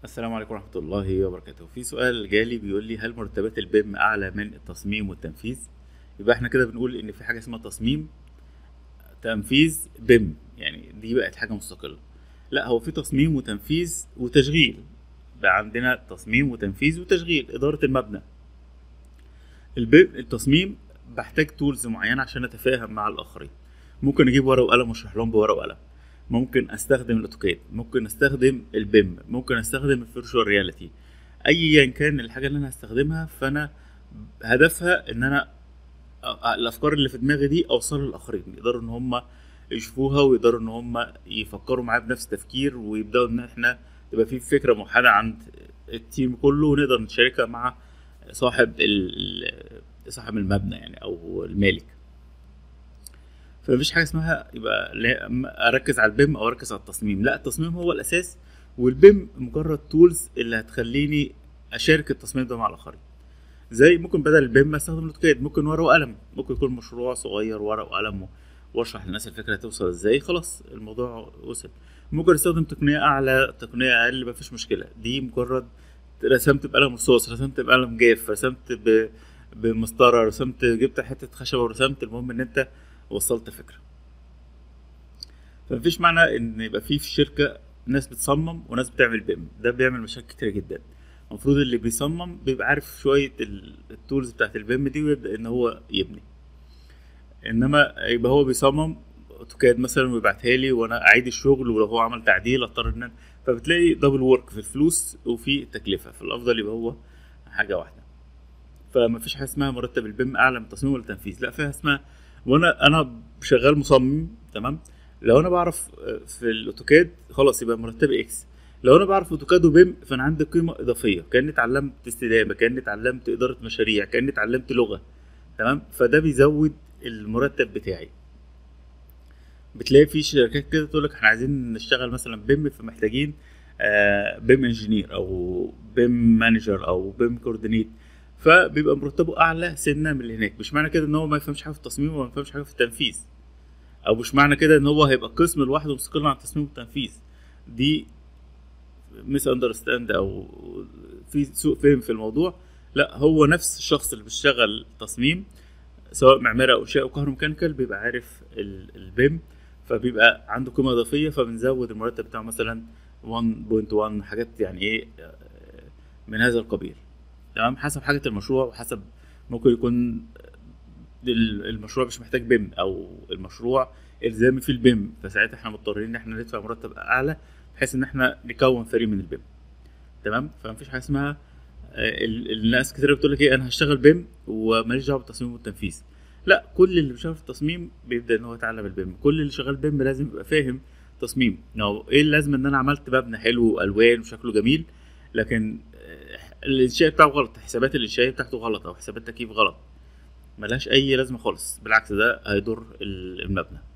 السلام عليكم ورحمة الله وبركاته في سؤال جالي بيقول لي هل مرتبات البيم أعلى من التصميم والتنفيذ يبقى احنا كده بنقول إن في حاجة اسمها تصميم تنفيذ بيم يعني دي بقت حاجة مستقلة لا هو في تصميم وتنفيذ وتشغيل بقى عندنا تصميم وتنفيذ وتشغيل إدارة المبنى البيم التصميم بحتاج تولز معينة عشان أتفاهم مع الآخرين ممكن أجيب ورقة وقلم وأشرح لهم بورقة وقلم ممكن استخدم الاوتوكاد ممكن استخدم البيم ممكن استخدم الفيرتشوال رياليتي ايا كان الحاجه اللي انا هستخدمها فانا هدفها ان انا أ- الافكار اللي في دماغي دي اوصلها للاخرين يقدروا ان هم يشوفوها ويقدروا ان هم يفكروا معايا بنفس التفكير ويبداوا ان احنا تبقى في فكره موحده عند التيم كله ونقدر نشاركها مع صاحب ال- صاحب المبنى يعني او المالك فمفيش حاجه اسمها يبقى لا- أما اركز على البيم او اركز على التصميم لا التصميم هو الاساس والبيم مجرد تولز اللي هتخليني اشارك التصميم ده مع الاخرين زي ممكن بدل البيم استخدم الاوتوكاد ممكن ورقه وقلم ممكن يكون مشروع صغير ورقه وقلم و- واشرح للناس الفكره توصل ازاي خلاص الموضوع وصل ممكن استخدم تقنيه اعلى تقنيه اقل مفيش مشكله دي مجرد رسمت بقلم رصاص رسمت بقلم جاف رسمت ب... بمسطره رسمت جبت حته خشبه ورسمت المهم ان انت وصلت فكره فمفيش معنى ان يبقى في في الشركه ناس بتصمم وناس بتعمل بيم ده بيعمل مشاكل كتير جدا المفروض اللي بيصمم بيبقى عارف شويه ال- التولز بتاعت البيم دي ويبدا ان هو يبني انما يبقى هو بيصمم اوتوكاد مثلا ويبعتها لي وانا اعيد الشغل ولو هو عمل تعديل اضطر ان أنا- فبتلاقي دبل ورك في الفلوس وفي التكلفه فالافضل يبقى هو حاجه واحده فما فيش حاجه اسمها مرتب البيم اعلى من التصميم ولا التنفيذ لا فيها اسمها وانا انا شغال مصمم تمام لو انا بعرف آه، في الاوتوكاد خلاص يبقى مرتبي اكس لو انا بعرف اوتوكاد وبيم فانا عندي قيمه اضافيه كاني اتعلمت استدامه كاني اتعلمت اداره مشاريع كاني اتعلمت لغه تمام فده بيزود المرتب بتاعي بتلاقي في شركات كده تقول لك احنا عايزين نشتغل مثلا بيم فمحتاجين آه، بيم انجينير او بيم مانجر او بيم كوردينيت فبيبقى مرتبه اعلى سنه من اللي هناك مش معنى كده ان هو ما يفهمش حاجه في التصميم وما يفهمش حاجه في التنفيذ او مش معنى كده ان هو هيبقى قسم لوحده مستقل عن التصميم والتنفيذ دي ميس اندرستاند او في سوء فهم في الموضوع لا هو نفس الشخص اللي بيشتغل تصميم سواء معماري او انشاء او كهروميكانيكال بيبقى عارف ال- البيم فبيبقى عنده قيمه اضافيه فبنزود المرتب بتاعه مثلا 1.1 حاجات يعني ايه آه، من هذا القبيل تمام حسب حاجه المشروع وحسب ممكن يكون ال- المشروع مش محتاج بيم او المشروع الزامي في البيم فساعتها احنا مضطرين ان احنا ندفع مرتب اعلى بحيث ان احنا نكون فريق من البيم تمام فمفيش حاجه اسمها آه، ال- الناس كتير بتقول لك ايه انا هشتغل بيم وماليش دعوه بالتصميم والتنفيذ لا كل اللي بيشتغل في التصميم بيبدا ان هو يتعلم البيم كل اللي شغال بيم لازم يبقى فاهم تصميم او ايه اللازم ان انا عملت مبنى حلو والوان وشكله جميل لكن آه، الانشاء بتاعه غلط حسابات الانشاء بتاعته غلط او حسابات التكييف غلط ملهاش اي لازمه خالص بالعكس ده هيضر ال- المبنى